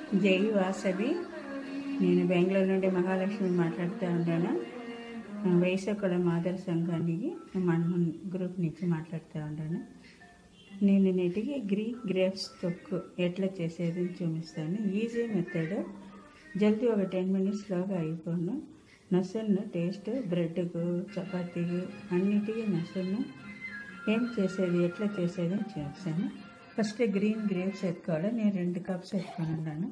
జై వాసవి నేను బెంగళూరు నుండి మహాలక్ష్మి మాట్లాడుతూ ఉన్నాను వైశాఖుల మాదర్ సంఘానికి మన గ్రూప్ నుంచి మాట్లాడుతూ ఉన్నాను నేను నేటికి గ్రీక్ గ్రేప్స్ తొక్కు ఎట్లా చేసేది అని చూపిస్తాను ఈజీ మెథడ్ జల్దీ ఒక టెన్ మినిట్స్లోగా అయిపోను నసలను టేస్ట్ బ్రెడ్కు చపాతీకి అన్నిటికీ నసలను ఏం చేసేది ఎట్లా చేసేది అని చూపిస్తాను ఫస్ట్ గ్రీన్ గ్రేప్స్ ఎత్తుకోవాలి నేను రెండు కప్స్ ఎత్తుకొని ఉన్నాను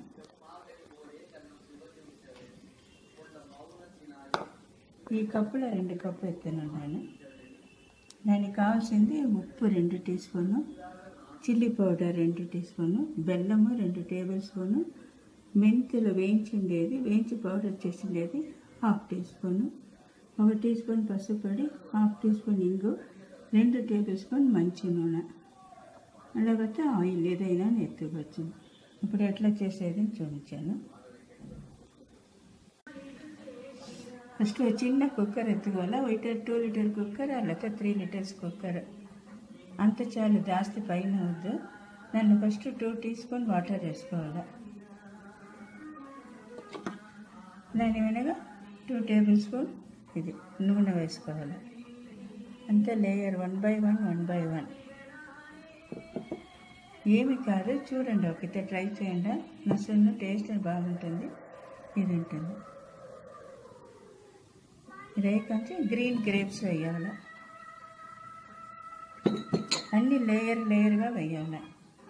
ఈ కప్పులో రెండు కప్పు ఎత్తునున్నాను దానికి కావాల్సింది ఉప్పు రెండు టీ స్పూను చిల్లీ పౌడర్ రెండు టీ స్పూను బెల్లము రెండు టేబుల్ స్పూను మెంతులు వేయించిండేది వేయించి పౌడర్ చేసిండేది హాఫ్ టీ స్పూను ఒక టీ స్పూన్ పసుపు పొడి హాఫ్ టీ స్పూన్ ఇంగు రెండు టేబుల్ స్పూన్ మంచి నూనె అలాగైతే ఆయిల్ ఏదైనా ఎత్తుకోవచ్చు ఇప్పుడు ఎట్లా చేసేది అని చూపించాను ఫస్ట్ ఒక చిన్న కుక్కర్ ఎత్తుకోవాలా లీటర్ టూ లీటర్ కుక్కర్ లేకపోతే త్రీ లీటర్స్ కుక్కర్ అంత చాలు జాస్తి పైన వద్దు దాన్ని first two tea spoon water వేసుకోవాలి దాని వెనక టూ టేబుల్ స్పూన్ ఇది నూనె వేసుకోవాలి అంతే layer one by one one by one ఏమి కాదు చూడండి ఒకటే ట్రై చేయండి మసాలా టేస్ట్ బాగుంటుంది ఇది ఉంటుంది రేకంచి గ్రీన్ గ్రేప్స్ వేయాలి అన్ని లేయర్ లేయర్గా వేయాలి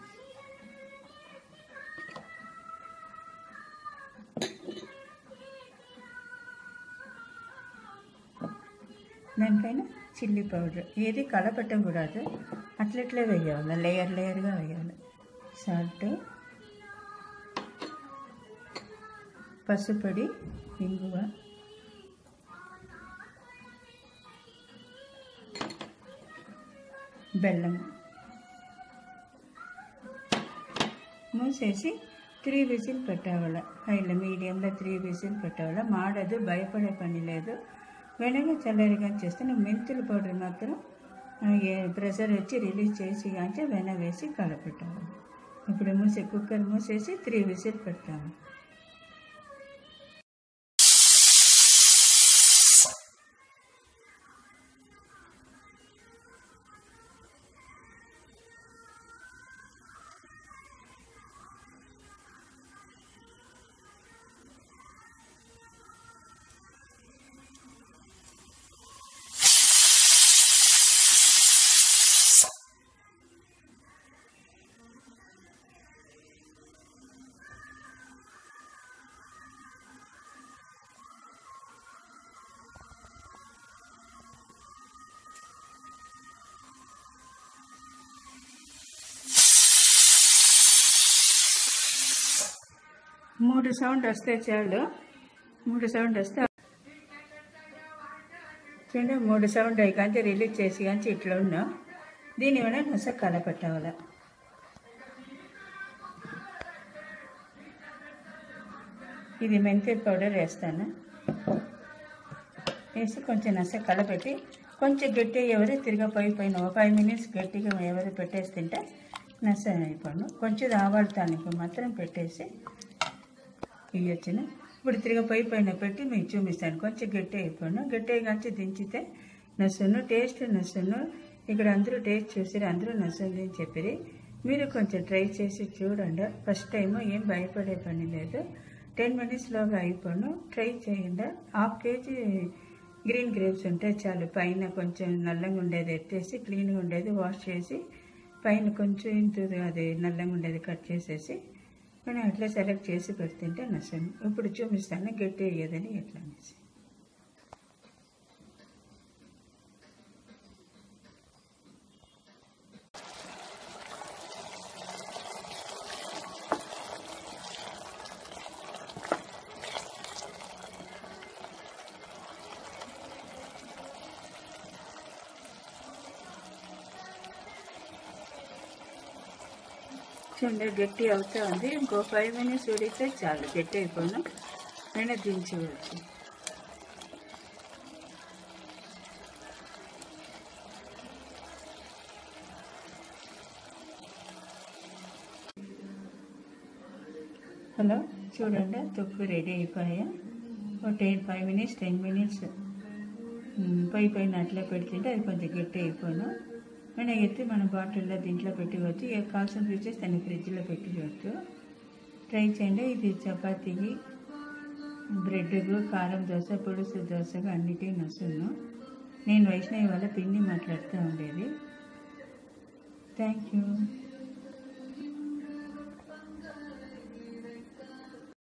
దానిపైన చిల్లీ పౌడర్ ఏది కలపెట్టకూడదు అట్లట్లే వేయాలి లేయర్ లేయర్గా వేయాలి సాల్ట్ పసుపొడి ఇంగువ బెల్లం మూసేసి త్రీ విజిల్ పెట్టావాల హైలో మీడియంలో త్రీ విజిల్ పెట్టావాల మాడదు భయపడే పని లేదు వెనక చల్లరిగా చేస్తే నువ్వు మెంతుల పౌడర్ మాత్రం ఆ, ఏ ప్రెషర్ వచ్చి రిలీజ్ చేసి కానీ వెన వేసి కలపెట్టాలి ఇప్పుడు మూసే కుక్కర్ మూసేసి త్రీ విజిల్ పెడతాము మూడు సౌండ్ వస్తే చాలు మూడు సౌండ్ వస్తే చూడండి మూడు సౌండ్ అయ్యి కానీ రిలీజ్ చేసి కానీ ఇట్లా ఉన్నాం దీని వల్ల నొస కలపెట్టాలి ఇది మెంతి పౌడర్ వేస్తాను వేసి కొంచెం నస కలపెట్టి కొంచెం గట్టి ఎవరు తిరగపోయి పోయిన ఒక ఫైవ్ మినిట్స్ గట్టిగా ఎవరు పెట్టేసి తింటే నస అయిపోను కొంచెం ఆవాడతానికి మాత్రం పెట్టేసి ఇవ్వచ్చును ఇప్పుడు తిరిగి పొయ్యి పైన పెట్టి మీకు చూపిస్తాను కొంచెం గట్టి అయిపోయాను గట్టి కాంచి దించితే నసును టేస్ట్ నసును ఇక్కడ అందరూ టేస్ట్ చూసిరు అందరూ నసుంది అని చెప్పిరి మీరు కొంచెం ట్రై చేసి చూడండి ఫస్ట్ టైం ఏం భయపడే పని లేదు టెన్ మినిట్స్లోగా అయిపోను ట్రై చేయండి హాఫ్ కేజీ గ్రీన్ గ్రేప్స్ ఉంటే చాలు పైన కొంచెం నల్లంగా ఉండేది ఎత్తేసి క్లీన్గా ఉండేది వాష్ చేసి పైన కొంచెం ఇంత అది నల్లంగా ఉండేది కట్ చేసేసి నేను అట్లా సెలెక్ట్ చేసి పెడుతుంటే నచ్చాను ఇప్పుడు చూపిస్తాను గట్టి అయ్యేదని ఎట్లా అనేసి చూడండి గట్టి అవుతా ఉంది ఇంకో ఫైవ్ మినిట్స్ ఉడితే చాలు గట్టి అయిపోయినా నేను దించవచ్చు హలో చూడండి తొక్కు రెడీ అయిపోయా ఒక ten five minutes ten minutes పై పైన అట్లా పెడుతుంటే అది కొంచెం గట్టి అయిపోను మన ఎత్తి మన బాటిల్లో దీంట్లో పెట్టుకోవచ్చు ఏ కాల్సిన పీసెస్ దాన్ని ఫ్రిడ్జ్లో పెట్టుకోవచ్చు ట్రై చేయండి ఇది చపాతీకి బ్రెడ్కు కారం దోశ పులుసు దోశకు అన్నిటికీ నసును నేను వైష్ణవి వల్ల పిండి మాట్లాడుతూ ఉండేది థ్యాంక్ యూ